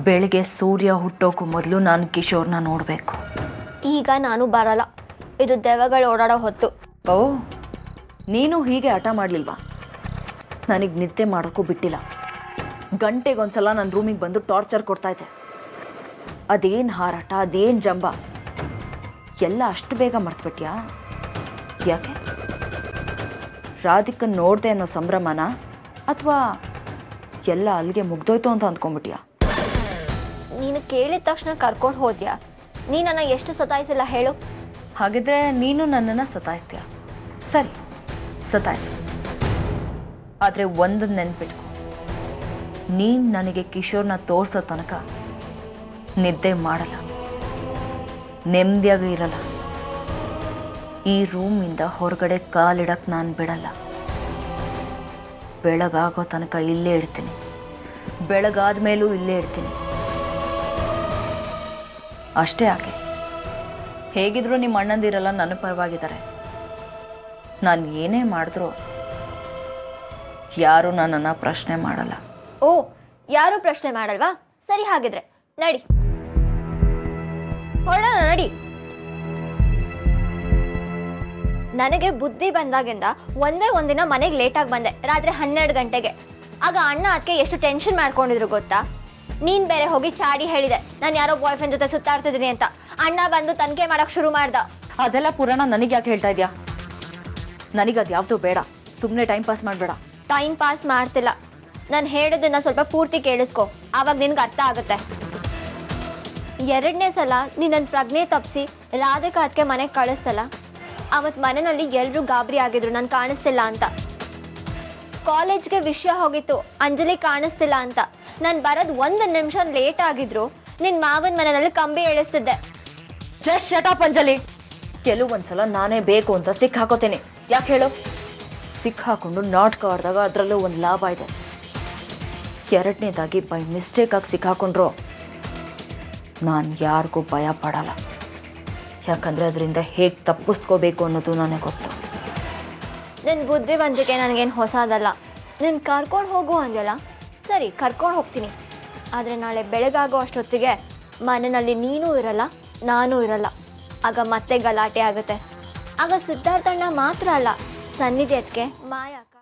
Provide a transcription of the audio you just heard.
ಬೆಳಿಗ್ಗೆ ಸೂರ್ಯ ಹುಟ್ಟೋಕ್ಕೂ ಮೊದಲು ನಾನು ಕಿಶೋರ್ನ ನೋಡಬೇಕು ಈಗ ನಾನು ಬರಲ್ಲ ಇದು ದೆವ್ವಗಳು ಓಡಾಡೋ ಹೊತ್ತು ಓ ನೀನು ಹೀಗೆ ಹಠ ಮಾಡಲಿಲ್ವಾ ನನಗೆ ನಿದ್ದೆ ಮಾಡೋಕ್ಕೂ ಬಿಟ್ಟಿಲ್ಲ ಗಂಟೆಗೊಂದ್ಸಲ ನನ್ನ ರೂಮಿಗೆ ಬಂದು ಟಾರ್ಚರ್ ಕೊಡ್ತಾಯಿದ್ದೆ ಅದೇನು ಹಾರಾಟ ಅದೇನು ಜಂಬ ಎಲ್ಲ ಅಷ್ಟು ಬೇಗ ಮರ್ತ್ಬಿಟ್ಯಾ ಯಾಕೆ ರಾಧಿಕನ್ ನೋಡ್ದೆ ಅನ್ನೋ ಸಂಭ್ರಮನ ಅಥವಾ ಎಲ್ಲ ಅಲ್ಲಿಗೆ ಮುಗ್ದೋಯ್ತು ಅಂತ ಅಂದ್ಕೊಂಬಿಟ್ಯಾ ನೀನು ಕೇಳಿದ ತಕ್ಷಣ ಕರ್ಕೊಂಡು ಹೋದ್ಯಾ ನೀ ನನ್ನ ಎಷ್ಟು ಸತಾಯಿಸಿಲ್ಲ ಹೇಳು ಹಾಗಿದ್ರೆ ನೀನು ನನ್ನನ್ನು ಸತಾಯಿಸ್ತೀಯ ಸರಿ ಸತಾಯಿಸು ಆದರೆ ಒಂದು ನೆನ್ಪಿಟ್ಕೊ ನೀನು ನನಗೆ ಕಿಶೋರ್ನ ತೋರಿಸೋ ತನಕ ನಿದ್ದೆ ಮಾಡಲ್ಲ ನೆಮ್ಮದಿಯಾಗಿ ಇರಲ್ಲ ಈ ರೂಮಿಂದ ಹೊರಗಡೆ ಕಾಲಿಡಕ್ಕೆ ನಾನು ಬಿಡಲ್ಲ ಬೆಳಗಾಗೋ ತನಕ ಇಲ್ಲೇ ಇಡ್ತೀನಿ ಬೆಳಗಾದ ಮೇಲೂ ಇಲ್ಲೇ ಇಡ್ತೀನಿ ಅಷ್ಟೇ ಯಾಕೆ ಹೇಗಿದ್ರು ನಿಮ್ಮ ಅಣ್ಣಂದಿರಲ್ಲ ನನ್ನ ಪರವಾಗಿದ್ದಾರೆ ನಾನು ಏನೇ ಮಾಡಿದ್ರು ಯಾರೂ ನನ್ನನ್ನು ಪ್ರಶ್ನೆ ಮಾಡಲ್ಲ ಓ ಯಾರು ಪ್ರಶ್ನೆ ಮಾಡಲ್ವಾ ಸರಿ ಹಾಗಿದ್ರೆ ನಡಿ ಹೊರಡೋಣ ನಡಿ ನನಗೆ ಬುದ್ಧಿ ಬಂದಾಗಿಂದ ಒಂದೇ ಒಂದಿನ ಮನೆಗೆ ಲೇಟಾಗಿ ಬಂದೆ ರಾತ್ರಿ ಹನ್ನೆರಡು ಗಂಟೆಗೆ ಆಗ ಅಣ್ಣ ಅದಕ್ಕೆ ಎಷ್ಟು ಟೆನ್ಷನ್ ಮಾಡ್ಕೊಂಡಿದ್ರು ಗೊತ್ತಾ ನೀನ್ ಬೇರೆ ಹೋಗಿ ಚಾಡಿ ಹೇಳಿದೆ ನಾನು ಯಾರೋ ಬಾಯ್ ಫ್ರೆಂಡ್ ಜೊತೆ ಸುತ್ತಾಡ್ತಿದ್ದೀನಿ ಅಂತ ಅಣ್ಣ ಬಂದು ತನಿಖೆ ಮಾಡಕ್ ಶುರು ಮಾಡ್ದ ಅದೆಲ್ಲ ಪುರಾಣ ನನಗೆ ಯಾಕೆ ಹೇಳ್ತಾ ಇದೆಯಾ ನನಗದು ಯಾವುದು ಬೇಡ ಸುಮ್ಮನೆ ಟೈಮ್ ಪಾಸ್ ಮಾಡಬೇಡ ಟೈಮ್ ಪಾಸ್ ಮಾಡ್ತಿಲ್ಲ ನಾನು ಹೇಳಿದ್ದನ್ನ ಸ್ವಲ್ಪ ಪೂರ್ತಿ ಕೇಳಿಸ್ಕೊ ಆವಾಗ ನಿನ್ಗೆ ಅರ್ಥ ಆಗುತ್ತೆ ಎರಡನೇ ಸಲ ನೀ ನನ್ನ ಪ್ರಜ್ಞೆ ತಪ್ಪಿಸಿ ರಾಧಿಕಾ ಅದಕ್ಕೆ ಮನೆಗೆ ಕಳಿಸ್ತಲ್ಲ ಅವತ್ತು ಮನೆಯಲ್ಲಿ ಎಲ್ಲರೂ ಗಾಬರಿ ಆಗಿದ್ರು ನಾನು ಕಾಣಿಸ್ತಿಲ್ಲ ಅಂತ ಕಾಲೇಜ್ಗೆ ವಿಷಯ ಹೋಗಿತ್ತು ಅಂಜಲಿ ಕಾಣಿಸ್ತಿಲ್ಲ ಅಂತ ನಾನು ಬರೋದು ಒಂದು ನಿಮಿಷ ಲೇಟ್ ಆಗಿದ್ರು ನಿನ್ನ ಮಾವನ ಮನೆಯಲ್ಲಿ ಕಂಬಿ ಎಳಿಸ್ತಿದ್ದೆ ಜಸ್ಟ್ ಶಟಪ್ ಅಂಜಲಿ ಕೆಲವೊಂದ್ಸಲ ನಾನೇ ಬೇಕು ಅಂತ ಸಿಕ್ ಹಾಕೋತೇನೆ ಯಾಕೆ ಹೇಳು ಸಿಕ್ ಹಾಕೊಂಡು ನಾಟಕ ಆಡಿದಾಗ ಅದರಲ್ಲೂ ಒಂದು ಲಾಭ ಇದೆ ಎರಡನೇದಾಗಿ ಬೈ ಮಿಸ್ಟೇಕಾಗಿ ಸಿಕ್ಕಾಕೊಂಡ್ರು ನಾನು ಯಾರಿಗೂ ಭಯ ಪಡಲ್ಲ ಯಾಕಂದರೆ ಅದರಿಂದ ಹೇಗೆ ತಪ್ಪಿಸ್ಕೋಬೇಕು ಅನ್ನೋದು ನನಗೆ ಗೊತ್ತು ನಿನ್ನ ಬುದ್ಧಿವಂತಿಕೆ ನನಗೇನು ಹೊಸದಲ್ಲ ನಿನ್ನ ಕರ್ಕೊಂಡು ಹೋಗು ಅಂದ್ಯಲ್ಲ ಸರಿ ಕರ್ಕೊಂಡು ಹೋಗ್ತೀನಿ ಆದರೆ ನಾಳೆ ಬೆಳಗಾಗೋ ಅಷ್ಟೊತ್ತಿಗೆ ಮನೆಯಲ್ಲಿ ನೀನೂ ಇರಲ್ಲ ನಾನೂ ಇರಲ್ಲ ಆಗ ಮತ್ತೆ ಗಲಾಟೆ ಆಗುತ್ತೆ ಆಗ ಸಿದ್ಧಾರ್ಥಣ್ಣ ಮಾತ್ರ ಅಲ್ಲ ಸನ್ನಿಧಿ ಅದಕ್ಕೆ ಮಾಯ ಅಕ್ಕ